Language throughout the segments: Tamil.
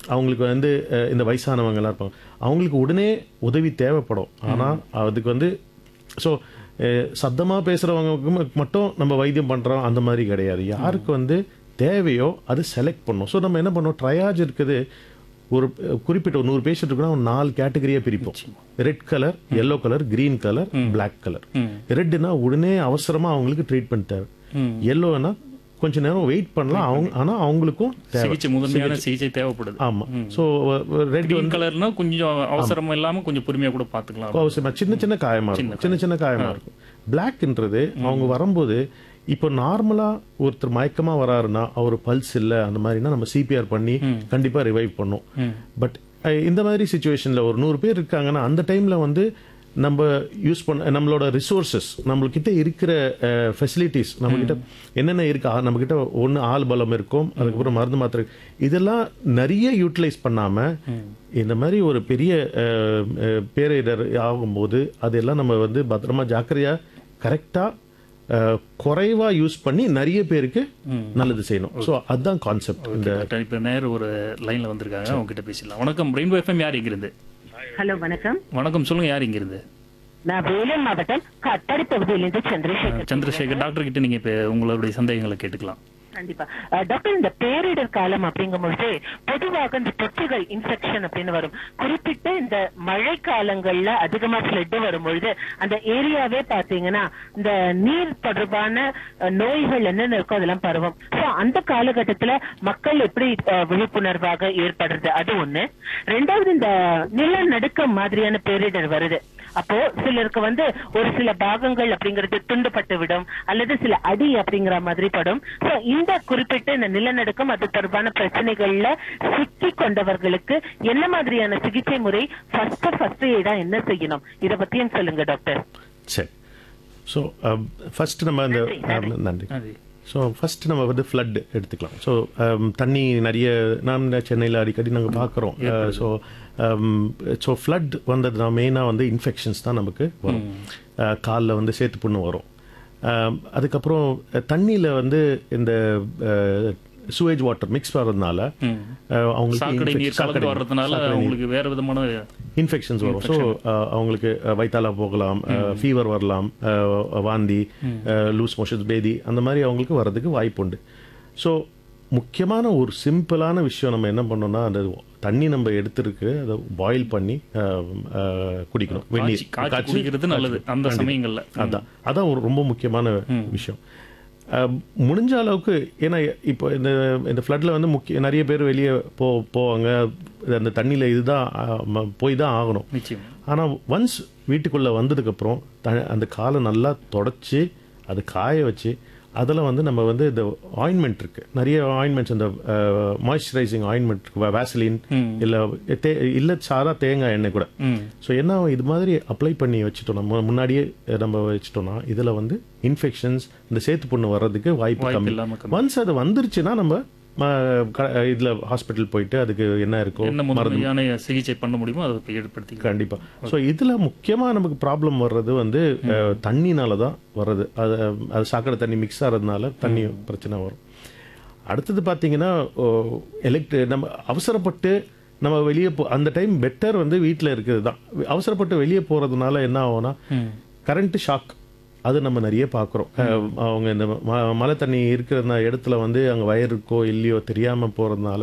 அவங்களுக்கு வந்து அஹ், இந்த வயசானவங்கலாம் இருப்பாங்க அவங்களுக்கு உடனே உதவி தேவைப்படும் ஆனால் அதுக்கு வந்து ஸோ சத்தமாக பேசுகிறவங்களுக்கு மட்டும் நம்ம வைத்தியம் பண்ணுறோம் அந்த மாதிரி கிடையாது யாருக்கு வந்து தேவையோ அது செலக்ட் பண்ணணும் ஸோ நம்ம என்ன பண்ணோம் ட்ரையாஜ் இருக்குது ஒரு அஹ், குறிப்பிட்ட ஒரு நூறு பேஷண்ட் இருக்குன்னா ஒரு நாலு கேட்டகரியாக பிரிப்போம் red colour yellow colour green colour black colour ரெட்னா உடனே அவசரமா அவங்களுக்கு ட்ரீட்மெண்ட் தேவை எல்லோனா கொஞ்ச நேரம் வெயிட் பண்ணலாம் அவங்க ஆனா அவங்களுக்கும் தேவை சிகிச்சை முதன்மையான சிகிச்சை தேவைப்படுது ஆமா ஸோ ரெட் கிரீன் கலர்னா கொஞ்சம் அவசரம் இல்லாம கொஞ்சம் பொறுமையா கூட பாத்துக்கலாம் அவசியமா சின்ன சின்ன காயமா இருக்கும் சின்ன சின்ன காயமா இருக்கும் பிளாக்ன்றது அவங்க வரும்போது இப்போ நார்மலா ஒருத்தர் மயக்கமா வராருன்னா அவர் பல்ஸ் இல்ல அந்த மாதிரினா நம்ம சிபிஆர் பண்ணி கண்டிப்பா ரிவைவ் பண்ணும் பட் இந்த மாதிரி சுச்சுவேஷன்ல ஒரு நூறு பேர் இருக்காங்கன்னா அந்த டைம்ல வந்து நம்ம யூஸ் பண்ண நம்மளோட ரிசோர்சஸ் நம்மள்கிட்ட இருக்கிற ஃபெசிலிட்டிஸ் நம்மக்கிட்ட என்னென்ன இருக்கு ஆ- நம்மக்கிட்ட ஒன்று ஆள் பலம் இருக்கும் அதுக்கப்புறம் மருந்து மாத்திரை இதெல்லாம் நிறைய யூட்டிலைஸ் பண்ணாம இந்த மாதிரி ஒரு பெரிய அஹ், அஹ், பேரிடர் ஆகும்போது அதெல்லாம் நம்ம வந்து பத்திரமா ஜாக்கிரதையா கரெக்டா குறைவா யூஸ் பண்ணி நிறைய பேருக்கு நல்லது செய்யணும் ஸோ அதுதான் கான்செப்ட் இந்த டாக்டர், இப்ப நேரம் ஒரு லைன்ல வந்திருக்காங்க அவங்க கிட்ட பேசலாம் வணக்கம் ரெயின்போ எஃப்எம் யார் இங்கிருந்து ஹலோ வணக்கம் வணக்கம் சொல்லுங்க யார் இங்கிருந்து நான் வேலூர் மாவட்டம் கட்டாடி பகுதியிலிருந்து சந்திரசேகர் சந்திரசேகர் டாக்டர் கிட்ட நீங்க இப்ப உங்களுடைய சந்தேகங்களை கேட்டுக்கலாம் கண்டிப்பா அஹ், டாக்டர் இந்த பேரிடர் காலம் அப்படிங்கும்பொழுது பொதுவாக இந்த தொற்றுகள் இன்ஃபெக்ஷன் அப்படின்னு வரும் குறிப்பிட்ட இந்த மழை காலங்கள்ல அதிகமா ஃபிளட் வரும்பொழுது அந்த ஏரியாவே பாத்தீங்கன்னா இந்த நீர் தொடர்பான அஹ், நோய்கள் என்னென்ன இருக்கோ அதெல்லாம் பரவும் சோ அந்த காலகட்டத்துல மக்கள் எப்படி அஹ், விழிப்புணர்வாக ஏற்படுறது அது ஒண்ணு ரெண்டாவது இந்த நிலநடுக்கம் மாதிரியான பேரிடர் வருது அப்போ சிலருக்கு வந்து ஒரு சில பாகங்கள் அப்படிங்கிறது துண்டுபட்டு விடும் அல்லது சில அடி அப்படிங்கிற மாதிரி படும் சோ இந்த குறிப்பிட்ட இந்த நிலநடுக்கம் அது தொடர்பான பிரச்சனைகள்ல சிக்கி கொண்டவர்களுக்கு என்ன மாதிரியான சிகிச்சை முறை ஃபர்ஸ்ட் ஃபர்ஸ்ட் எய்டா என்ன செய்யணும் இத பத்தியும் சொல்லுங்க டாக்டர் சரி ஸோ ஃபர்ஸ்ட் நம்ம அந்த நன்றி, அஹ், நன்றி அது ஸோ ஃபர்ஸ்ட் நம்ம வந்து ஃப்ளட் எடுத்துக்கலாம் ஸோ தண்ணி நிறைய நான் சென்னையில் அடிக்கடி நாங்கள் பார்க்குறோம் ஸோ ஸோ ஃப்ளட் வந்ததுனா மெயினாக வந்து இன்ஃபெக்ஷன்ஸ் தான் நமக்கு வரும் காலில் வந்து சேத்து புண்ணு வரும் Um, அதுக்கப்புறம் தண்ணியில் வந்து இந்த சுவேஜ் வாட்டர் மிக்ஸ் வர்றதுனால ம். அஹ், அவங்களுக்கு சாக்கடை infection- நீர் கலந்து சாக்கடை நீர், வர்றதுனால சாக்கடை நீர். உங்களுக்கு வேற விதமான இன்ஃபெக்ஷன்ஸ் வரும் ஸோ அவங்களுக்கு அஹ், வயித்தால போகலாம் ஃபீவர் வரலாம் அஹ், வாந்தி லூஸ் மோஷன்ஸ் பேதி அந்த மாதிரி அவங்களுக்கு வர்றதுக்கு வாய்ப்பு உண்டு ஸோ முக்கியமான ஒரு சிம்பிளான விஷயம் நம்ம என்ன பண்ணோம்னா அந்த தண்ணி நம்ம எடுத்துருக்கு அதை பாயில் பண்ணி அஹ், அஹ், குடிக்கணும் வெந்நீர் காய்ச்சி காய்ச்சி குடிக்கிறது நல்லது அந்த சமயங்கள்ல அதான் அதான் ஒரு ரொம்ப முக்கியமான விஷயம் அஹ், முடிஞ்ச அளவுக்கு ஏன்னா இப்போ இந்த இந்த ஃப்ளட்டில் வந்து முக்கிய நிறைய பேர் வெளியே போ போவாங்க அந்த தண்ணியில் இதுதான் அஹ், ம- போய் தான் ஆகணும் நிச்சயம் ஆனால் ஒன்ஸ் வீட்டுக்குள்ளே வந்ததுக்கப்புறம் த அந்த காலை நல்லா தொடச்சி அது காய வச்சு அதில் வந்து நம்ம வந்து இந்த ஆயின்மெண்ட் இருக்கு நிறைய ஆயின்மெண்ட்ஸ் இந்த மாய்ஸ்சரைசிங் ஆயின்மெண்ட் இருக்கு வேசலின் இல்லை தே இல்லை சாதா தேங்காய் எண்ணெய் கூட ம் ஸோ என்ன ஆகும், இது மாதிரி அப்ளை பண்ணி வச்சுட்டோம் நம்ம முன்னாடியே அஹ், நம்ம வச்சுட்டோம்னா இதில் வந்து இன்ஃபெக்ஷன்ஸ் இந்த சேத்து புண்ணு வர்றதுக்கு வாய்ப்பு வாய்ப்பு கம்மி இல்லாம கம்மி. ஒன்ஸ் அது வந்துருச்சுன்னா நம்ம ம, க- இதுல ஹாஸ்பிட்டல் போயிட்டு அதுக்கு என்ன இருக்கோ என்ன முதன்மையான சிகிச்சை பண்ண முடியுமோ அதை ஏற்படுத்தி கண்டிப்பா ஸோ இதுல முக்கியமா நமக்கு ப்ராப்ளம் வர்றது வந்து அஹ், தண்ணினால தான் வர்றது அது அது சாக்கடை தண்ணி மிக்ஸ் ஆகிறதுனால தண்ணி பிரச்சனை வரும் அடுத்தது பார்த்தீங்கன்னா எலக்ட்ரி நம்ம அவசரப்பட்டு நம்ம வெளியே போ அந்த டைம் பெட்டர் வந்து வீட்டில் இருக்கிறது தான் அவசரப்பட்டு வெளியே போகிறதுனால என்ன ஆகும்னா கரண்ட் ஷாக் அது நம்ம நிறைய பார்க்குறோம் அவங்க இந்த ம- மழை தண்ணி இருக்கிற இடத்துல வந்து அங்கே வயர் இருக்கோ இல்லையோ தெரியாமல் போகிறதுனால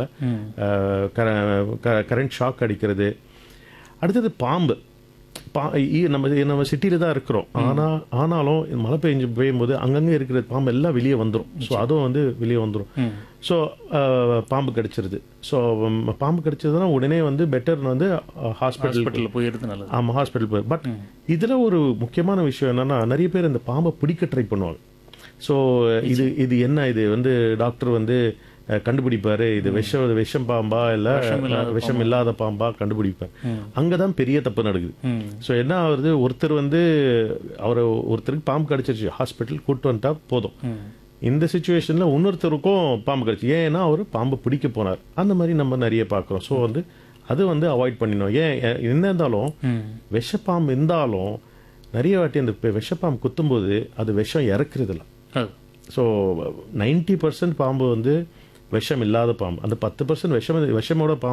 கரண்ட் ஷாக் அடிக்கிறது அடுத்தது பாம்பு பா இ- நம்ம நம்ம சிட்டியில் தான் இருக்கிறோம் ஆனால் ஆனாலும் இந்த மழை பெஞ்சு பெய்யும்போது அங்கங்கே இருக்கிற பாம்பு எல்லாம் வெளியே வந்துடும் ஸோ அதுவும் வந்து வெளியே வந்துடும் ஸோ பாம்பு கடிச்சிருது ஸோ பாம்பு கடிச்சதுன்னா உடனே வந்து பெட்டர் வந்து ஹாஸ்பிட்டல் ஹாஸ்பிட்டல்ல போயிடுறது நல்லது ஆமாம் ஹாஸ்பிட்டல் போய் பட் இதில் ஒரு முக்கியமான விஷயம் என்னன்னா நிறைய பேர் இந்த பாம்பை பிடிக்க ட்ரை பண்ணுவாங்க ஸோ இது இது என்ன இது வந்து டாக்டர் வந்து அஹ், கண்டுபிடிப்பாரு இது விஷம் விஷம் பாம்பா இல்லை விஷம் இல்லாத பாம்பா கண்டுபிடிப்பார் அங்கே தான் பெரிய தப்பு நடக்குது ம் ஸோ என்ன ஆகுறது ஒருத்தர் வந்து அவர் ஒருத்தருக்கு பாம்பு கடிச்சிருச்சு ஹாஸ்பிட்டல் கூட்டு வந்துட்டா போதும் இந்த சுச்சுவேஷனில் இன்னொருத்தருக்கும் பாம்பு கடிச்சு ஏன்னா அவர் பாம்பு பிடிக்க போனார் அந்த மாதிரி நம்ம நிறைய பார்க்குறோம் ஸோ வந்து அது வந்து அவாய்ட் பண்ணிடணும் ஏன் எ- என்ன இருந்தாலும் விஷப்பாம்பு இருந்தாலும் நிறைய வாட்டி அந்த பெ- விஷப்பாம்பு குத்தும்போது அது விஷம் இறக்குறதில்ல அது ஸோ நைன்டி பர்சன்ட் பாம்பு வந்து விஷம் இல்லாத பாம்பு அந்த பத்து பர்சன்ட் விஷம் விஷமோட பாம்பு